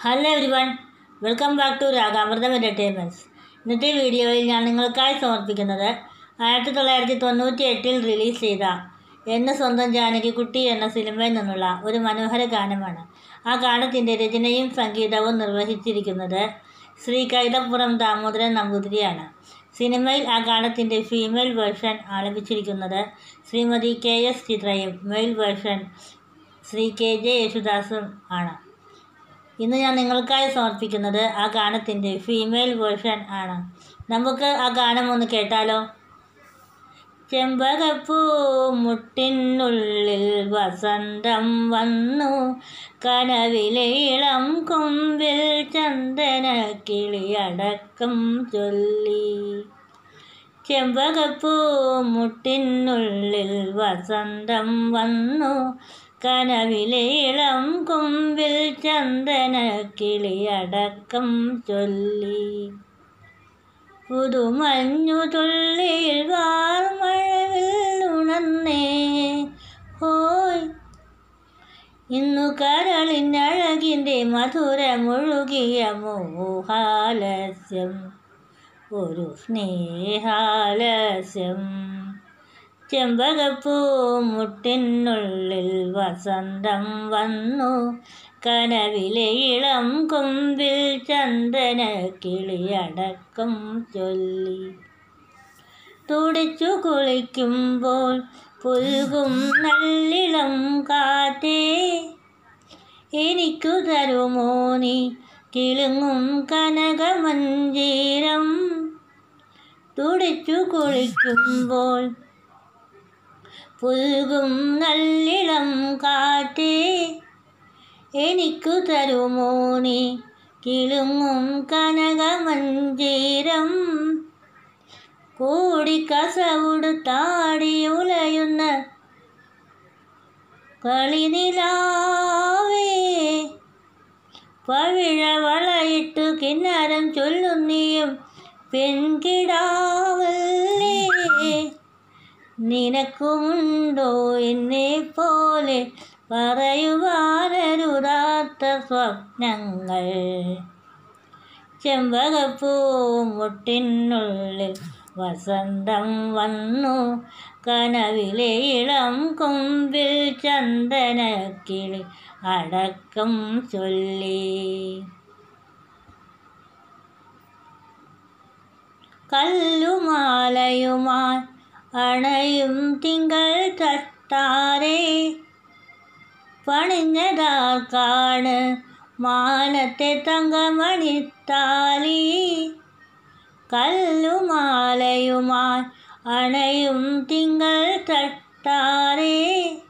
Hello everyone welcome back to Ragamritham entertainments ഇന്നത്തെ വീഡിയോയിൽ ഞാൻ നിങ്ങൾക്കായി സമർപ്പിക്കുന്നത് ആയിരത്തി തൊള്ളായിരത്തി തൊണ്ണൂറ്റി എട്ടിൽ റിലീസ് ചെയ്ത എന്ന സ്വന്തം ജാനകിക്കുട്ടി എന്ന സിനിമയിൽ നിന്നുള്ള ഒരു മനോഹര ഗാനമാണ് ആ ഗാനത്തിൻ്റെ രചനയും സംഗീതവും നിർവഹിച്ചിരിക്കുന്നത് ശ്രീ കൈതപ്പുറം ദാമോദരൻ നമ്പൂതിരിയാണ് സിനിമയിൽ ആ ഗാനത്തിൻ്റെ ഫീമെയിൽ വേർഷൻ ആലപിച്ചിരിക്കുന്നത് ശ്രീമതി കെ എസ് ചിത്രയും male version Shri K J യേശുദാസും ആണ് ഇന്ന് ഞാൻ നിങ്ങൾക്കായി സമർപ്പിക്കുന്നത് ആ ഗാനത്തിൻ്റെ ഫീമെയിൽ വേർഷൻ ആണ് നമുക്ക് ആ ഗാനം ഒന്ന് കേട്ടാലോ ചെമ്പകപ്പൂ മുട്ടിനുള്ളിൽ വസന്തം വന്നു കനവിലെ ഇളം കൊമ്പിൽ ചന്ദന കിളിയടക്കം ചൊല്ലി ചെമ്പകപ്പൂ മുട്ടിനുള്ളിൽ വസന്തം വന്നു കനവിലെ ഇളം കൊമ്പിൽ ചന്ദന കിളിയടക്കം ചൊല്ലി പുതുമഞ്ഞു തുള്ളിയിൽ വാർമഴവിൽ ഉണർന്നേ ഹോയ് ഇന്നു കരളിനഴകിൻ്റെ മധുരമൊഴുകിയ മോഹാലസ്യം ഒരു സ്നേഹാലസ്യം ചെമ്പകപ്പൂ മുട്ടിനുള്ളിൽ വസന്തം വന്നു കനവിലെ ഇളം കൊമ്പിൽ ചന്ദന കിളിയടക്കം ചൊല്ലി തുടിച്ചു കുളിക്കുമ്പോൾ പുൽകും നല്ലിളം കാറ്റേ എനിക്കു തരുമോ നീ കിളുങ്ങും കനകമഞ്ചീരം തുടിച്ചു കുളിക്കുമ്പോൾ പുൽകും നല്ലിളം കാറ്റേ എനിക്കു തരുമോ നീ കിളുങ്ങും കനകമഞ്ചീരം കൂടിക്കസവുട് താടി ഉലയുന്ന കളിനിലാവേ പവിഴ വളയിട്ടു കിന്നാരം ചൊല്ലുന്നിയും പെൺകിടാവല്ലേ നിനക്കുമുണ്ടോ എന്നെ പോലെ പറയുവാനരുതാത്ത സ്വപ്നങ്ങൾ ചെമ്പകപ്പൂ മുട്ടിനുള്ളിൽ വസന്തം വന്നു കനവിലെ ഇളം കൊമ്പിൽ ചന്ദന കിളി അടക്കം ചൊല്ലി കല്ലുമാലയുമായി അണയും തിങ്കൾ തട്ടാരേ പണിഞ്ഞതാർക്കാണ് മാനത്തെ തങ്കമണിത്താലി കല്ലുമാലയുമായി അണയും തിങ്കൾ തട്ടാരേ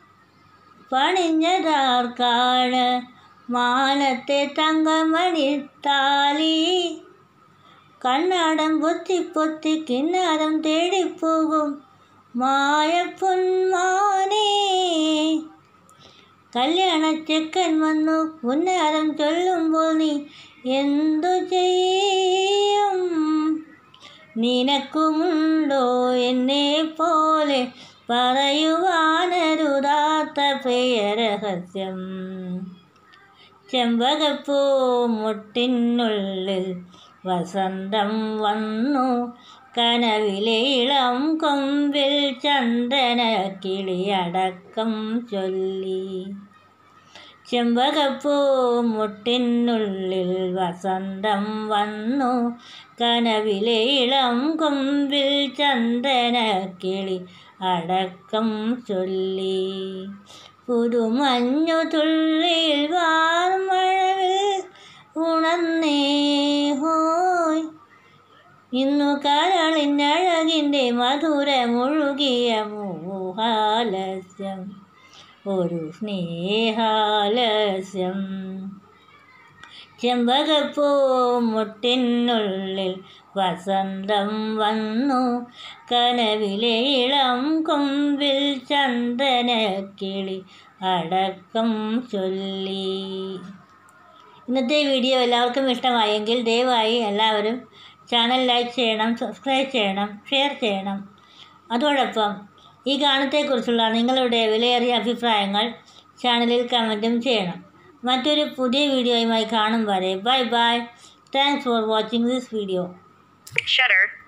പണിഞ്ഞതാർക്കാണ് മാനത്തെ തങ്കമണിത്താലി കണ്ണാടം പൊത്തി പൊത്തി കിന്നാരം തേടിപ്പോകും മായപ്പൊന്മാനേ കല്യാണച്ചെക്കൻ വന്നു പുന്നാരം ചൊല്ലുമ്പോൾ നീ എന്തു ചെയ്യും നിനക്കുമുണ്ടോ എന്നെ പോലെ പറയുവാനരുതാത്ത പ്രിയരഹസ്യം ചെമ്പകപ്പൂ മുട്ടിനുള്ളിൽ വസന്തം വന്നു കനവിലെ ഇളം കൊമ്പിൽ ചന്ദന കിളിയടക്കം ചൊല്ലി ചെമ്പകപ്പൂ മുട്ടിനുള്ളിൽ വസന്തം വന്നു കനവിലെ ഇളം കൊമ്പിൽ ചന്ദന കിളി അടക്കം ചൊല്ലി പുതുമഞ്ഞു തുള്ളിയിൽ വാർമഴവിൽ ഉണർന്നേ ഹോയ് ഇന്നു കരളിനഴകിൻ്റെ മധുരമൊഴുകിയ മോഹാലസ്യം ഒരു സ്നേഹാലസ്യം ചെമ്പകപ്പൂ മുട്ടിനുള്ളിൽ വസന്തം വന്നു കനവിലെ ഇളം കൊമ്പിൽ ചന്ദന കിളി അടക്കം ചൊല്ലി ഇന്നത്തെ വീഡിയോ എല്ലാവർക്കും ഇഷ്ടമായെങ്കിൽ ദയവായി എല്ലാവരും ചാനൽ ലൈക്ക് ചെയ്യണം സബ്സ്ക്രൈബ് ചെയ്യണം ഷെയർ ചെയ്യണം അതോടൊപ്പം ഈ ഗാനത്തെക്കുറിച്ചുള്ള നിങ്ങളുടെ വിലയേറിയ അഭിപ്രായങ്ങൾ ചാനലിൽ കമൻറ്റും ചെയ്യണം മറ്റൊരു പുതിയ വീഡിയോയുമായി കാണും വരെ bye bye thanks for watching this video Shutter.